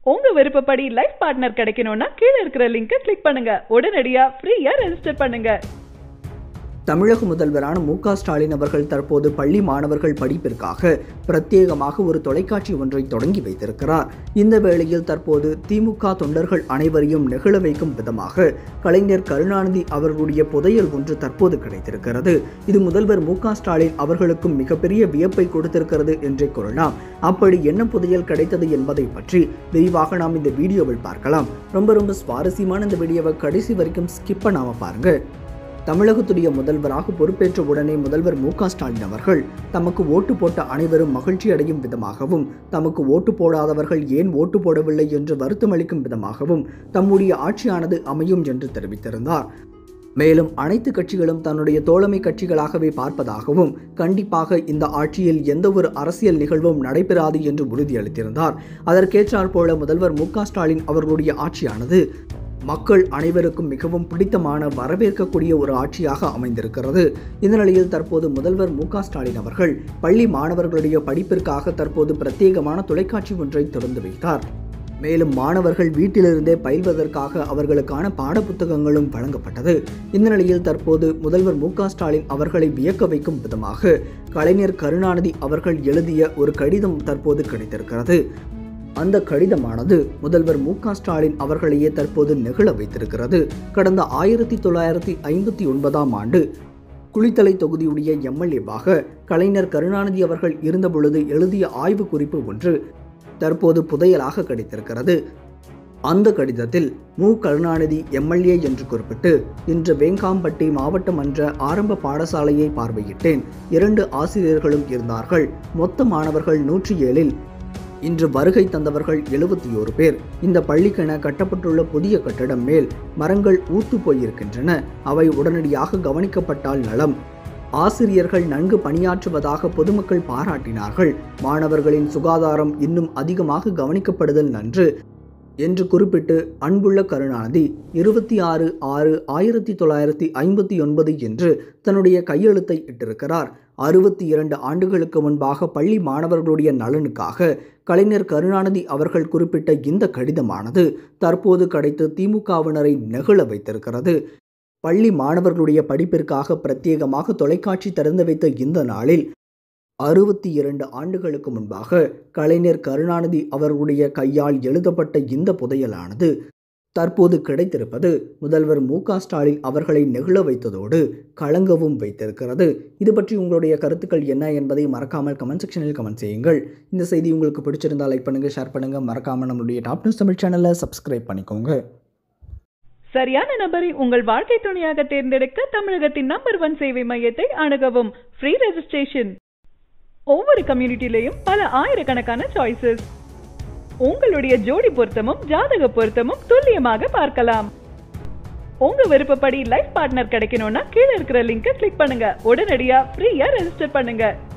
உங்க விருப்பப்படி life partner கிடைக்கணும்னா கீழே இருக்கிற லிங்கை கிளிக் பண்ணுங்க உடனடியா ஃப்ரீயா ரெஜிஸ்டர் பண்ணுங்க தமிழக முதல்வரான மு க ஸ்டாலின் அவர்கள் தற்போது பள்ளி மாணவர்கள் படிப்பிற்காக பிரத்யேகமாக ஒரு தொலைக்காட்சி ஒன்றை தொடங்கி வைத்திருக்கிறார் இந்த வேளையில் தற்போது திமுக தொண்டர்கள் அனைவரையும் நெகிழ வைக்கும் விதமாக கலைஞர் கருணாநிதி அவர்களுடைய புதையல் ஒன்று தற்போது கிடைத்திருக்கிறது இது முதல்வர் மு க ஸ்டாலின் அவர்களுக்கும் மிகப்பெரிய வியப்பை கொடுத்திருக்கிறது என்றே கூறலாம் அப்படி என்ன புதையல் கிடைத்தது என்பதை பற்றி விரிவாக நாம் இந்த வீடியோவில் பார்க்கலாம் ரொம்ப ரொம்ப சுவாரஸ்யமான இந்த வீடியோவை கடைசி வரைக்கும் ஸ்கிப் பண்ணாம பாருங்க தமிழகத்துடைய முதல்வராக பொறுப்பேற்ற உடனே முதல்வர் மு க ஸ்டாலின் அவர்கள் தமக்கு ஓட்டு போட்ட அனைவரும் மகிழ்ச்சி அடையும் விதமாகவும் தமக்கு ஓட்டு போடாதவர்கள் ஏன் ஓட்டு போடவில்லை என்று வருத்தமளிக்கும் விதமாகவும் தம்முடைய ஆட்சியானது அமையும் என்று தெரிவித்திருந்தார் மேலும் அனைத்து கட்சிகளும் தன்னுடைய தோழமை கட்சிகளாகவே பார்ப்பதாகவும் கண்டிப்பாக இந்த ஆட்சியில் எந்த ஒரு அரசியல் நிகழ்வும் நடைபெறாது என்று உறுதியளித்திருந்தார் அதற்கேற்றாற் போல முதல்வர் மு க ஸ்டாலின் அவர்களுடைய ஆட்சியானது மக்கள் அனைவருக்கும் மிகவும் பிடித்தமான வரவேற்கக்கூடிய ஒரு ஆட்சியாக அமைந்திருக்கிறது இந்த நிலையில் தற்போது முதல்வர் மு க ஸ்டாலின் அவர்கள் பள்ளி மாணவர்களுடைய படிப்பிற்காக தற்போது பிரத்யேகமான தொலைக்காட்சி ஒன்றை திறந்து வைத்தார் மேலும் மாணவர்கள் வீட்டிலிருந்தே பயில்வதற்காக அவர்களுக்கான பாடப்புத்தகங்களும் வழங்கப்பட்டது இந்த நிலையில் தற்போது முதல்வர் மு க ஸ்டாலின் அவர்களை வியக்க வைக்கும் விதமாக கலைஞர் கருணாநிதி அவர்கள் எழுதிய ஒரு கடிதம் தற்போது கிடைத்திருக்கிறது அந்த கடிதமானது முதல்வர் மு க ஸ்டாலின் அவர்களையே தற்போது நெகிழ வைத்திருக்கிறது கடந்த ஆயிரத்தி தொள்ளாயிரத்தி ஐம்பத்தி ஒன்பதாம் ஆண்டு குளித்தலை தொகுதியுடைய எம்எல்ஏவாக கலைஞர் கருணாநிதி அவர்கள் இருந்தபொழுது எழுதிய ஆய்வு குறிப்பு ஒன்று தற்போது புதையலாக கிடைத்திருக்கிறது அந்த கடிதத்தில் மு கருணாநிதி எம்எல்ஏ என்று குறிப்பிட்டு இன்று வேங்காம்பட்டி மாவட்ட மன்ற ஆரம்ப பாடசாலையை பார்வையிட்டேன் இரண்டு ஆசிரியர்களும் இருந்தார்கள் மொத்த மாணவர்கள் நூற்றி ஏழில் இன்று வருகை தந்தவர்கள் எழுபத்தி ஓரு பேர் இந்த பள்ளிக்கென கட்டப்பட்டுள்ள புதிய கட்டடம் மேல் மரங்கள் ஊத்து போயிருக்கின்றன அவை உடனடியாக கவனிக்கப்பட்டால் நலம் ஆசிரியர்கள் நன்கு பணியாற்றுவதாக பொதுமக்கள் பாராட்டினார்கள் மாணவர்களின் சுகாதாரம் இன்னும் அதிகமாக கவனிக்கப்படுதல் நன்று என்று குறிப்பிட்டு அன்புள்ள கருணாநிதி இருபத்தி ஆறு ஆறு ஆயிரத்தி தொள்ளாயிரத்தி ஐம்பத்தி ஒன்பது என்று தன்னுடைய கையெழுத்தை இட்டிருக்கிறார் அறுபத்தி இரண்டு ஆண்டுகளுக்கு முன்பாக பள்ளி மாணவர்களுடைய நலனுக்காக கலைஞர் கருணாநிதி அவர்கள் குறிப்பிட்ட இந்த கடிதமானது தற்போது கிடைத்து திமுகவினரை நெகிழ வைத்திருக்கிறது பள்ளி மாணவர்களுடைய படிப்பிற்காக பிரத்யேகமாக தொலைக்காட்சி திறந்து வைத்த இந்த நாளில் அறுபத்தி இரண்டு ஆண்டுகளுக்கு முன்பாக கலைஞர் கருணாநிதி அவர்களுடைய கையால் எழுதப்பட்ட இந்த புதையலானது தற்போது கிடைத்திருப்பது முதல்வர் மு க ஸ்டாலின் அவர்களை நெகிழ வைத்ததோடு கலங்கவும் வைத்திருக்கிறது இது பற்றி உங்களுடைய கருத்துக்கள் என்ன என்பதை மறக்காமல் கமெண்ட் செக்ஷனில் கமெண்ட் செய்யுங்கள் இந்த செய்தி உங்களுக்கு பிடிச்சிருந்தால் லைக் பண்ணுங்கள் ஷேர் பண்ணுங்கள் மறக்காமல் நம்மளுடைய டாப் நியூஸ் தமிழ் சேனலை சப்ஸ்கிரைப் பண்ணிக்கோங்க சரியான நபரை உங்கள் வாழ்க்கை துணையாக தேர்ந்தெடுக்க தமிழகத்தின் நம்பர் ஒன் சேவை மையத்தை அணுகவும் ஃப்ரீ ரெஜிஸ்ட்ரேஷன் ஒவ்வொரு கம்யூனிட்டிலையும் பல ஆயிரக்கணக்கான சாய்ஸஸ் உங்களுடைய ஜோடி பொருத்தமும் ஜாதக பொருத்தமும் துல்லியமாக பார்க்கலாம் உங்க விருப்பப்படி லைஃப் பார்ட்னர் கிடைக்கணும்னா கீழே இருக்கிற லிங்கை கிளிக் பண்ணுங்க உடனடியா ஃப்ரீயா ரெஜிஸ்டர் பண்ணுங்க